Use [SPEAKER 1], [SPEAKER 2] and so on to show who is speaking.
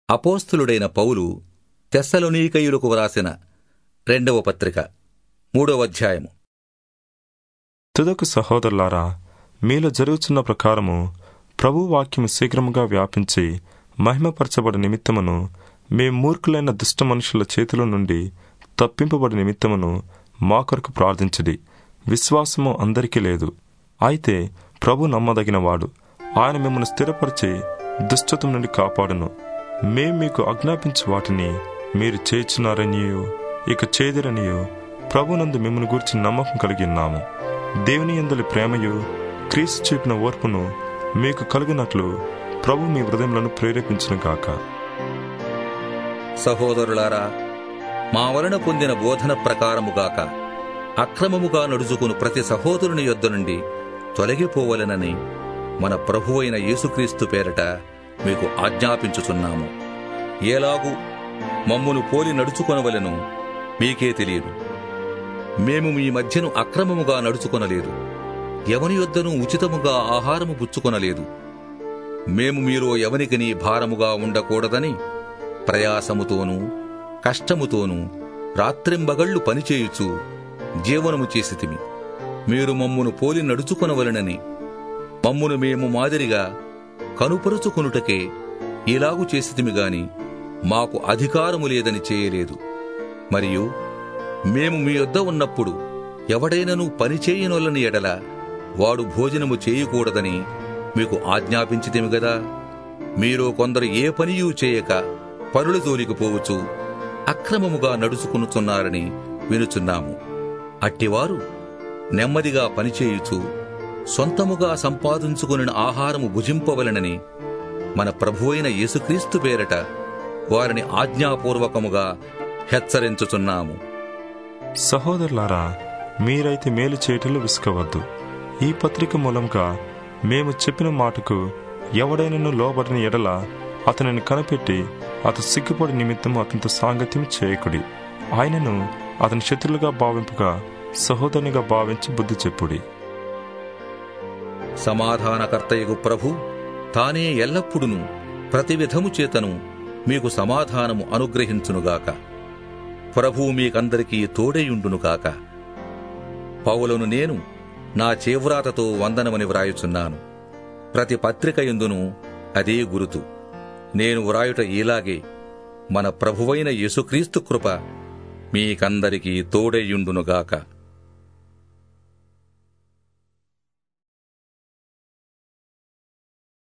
[SPEAKER 1] అపోస్తులుడైన పౌలు తెస్సలోనీకయులకు వ్రాసిన రెండవ పత్రిక మూడవ అధ్యాయము
[SPEAKER 2] తుదకు సహోదరులారా మీలో జరుగుతున్న ప్రకారము ప్రభు వాక్యము శీఘ్రముగా వ్యాపించి మహిమపరచబడి నిమిత్తమును మీ మూర్ఖులైన దుష్ట మనుషుల చేతుల నుండి తప్పింపబడి నిమిత్తమును మా కొరకు ప్రార్థించడి విశ్వాసము అందరికీ లేదు అయితే ప్రభు నమ్మదగినవాడు ఆయన మిమ్మల్ని స్థిరపరిచి దుష్టత్వం నుండి కాపాడును మేం మీకు ఆజ్ఞాపించు వాటిని మీరు చేర్చున్నారనియు ఇక చేదిరనియు ప్రభునందు మిమ్మల్ని గురించి నమ్మకం కలిగి ఉన్నాము దేవుని ఎందలి ప్రేమయు క్రీస్తు చూపిన ఓర్పును మీకు కలిగినట్లు ప్రభు మీ హృదయములను ప్రేరేపించును గాక
[SPEAKER 1] సహోదరులారా మా వలన పొందిన బోధన ప్రకారముగాక అక్రమముగా నడుచుకుని ప్రతి సహోదరుని యొద్ద నుండి తొలగిపోవలెనని మన ప్రభువైన యేసుక్రీస్తు పేరట మీకు ఆజ్ఞాపించుచున్నాము ఏలాగు మమ్మును పోలి నడుచుకొనవలెను మీకే తెలియదు మేము మీ మధ్యను అక్రమముగా నడుచుకొనలేదు ఎవని యొద్దను ఉచితముగా ఆహారము పుచ్చుకొనలేదు మేము మీరు ఎవనికిని భారముగా ఉండకూడదని ప్రయాసముతోనూ కష్టముతోనూ రాత్రింబగళ్ళు పనిచేయుచు జీవనము చేసితిమి మీరు మమ్మును పోలి నడుచుకొనవలనని మమ్మును మేము మాదిరిగా కనుపరుచుకొనుటకే ఇలాగు చేసితిమి గాని మాకు అధికారము లేదని చేయలేదు మరియు మేము మీ యొద్ద ఉన్నప్పుడు ఎవడైనను పని చేయనొల్లని ఎడల వాడు భోజనము చేయకూడదని మీకు ఆజ్ఞాపించితిమి గదా మీరు కొందరు ఏ పనియూ చేయక పరుల జోలికి పోవచ్చు అక్రమముగా నడుచుకునుచున్నారని వినుచున్నాము అట్టివారు నెమ్మదిగా పనిచేయుచు సొంతముగా సంపాదించుకుని ఆహారము భుజింపవలెనని మన ప్రభువైన యేసుక్రీస్తు పేరట వారిని ఆజ్ఞాపూర్వకముగా హెచ్చరించుచున్నాము
[SPEAKER 2] సహోదరులారా మీరైతే మేలు చేయటంలో విసుకవద్దు ఈ పత్రిక మూలంగా మేము చెప్పిన మాటకు ఎవడైనను లోబడిన ఎడల అతనిని కనిపెట్టి అతను సిగ్గుపడి నిమిత్తం అతనితో సాంగత్యం చేయకుడి ఆయనను అతని శత్రులుగా భావింపగా సహోదరునిగా భావించి బుద్ధి చెప్పుడి
[SPEAKER 1] సమాధానకర్తయగు ప్రభు తానే ఎల్లప్పుడును ప్రతి విధము చేతను మీకు సమాధానము అనుగ్రహించునుగాక ప్రభు మీకందరికీ తోడేయుండునుగాక పౌలను నేను నా చేవ్రాతతో వందనమని వ్రాయుచున్నాను ప్రతి పత్రిక ఎందును అదే గురుతు నేను వ్రాయుట ఇలాగే మన ప్రభువైన యేసుక్రీస్తు కృప మీకందరికీ తోడేయుండునుగాక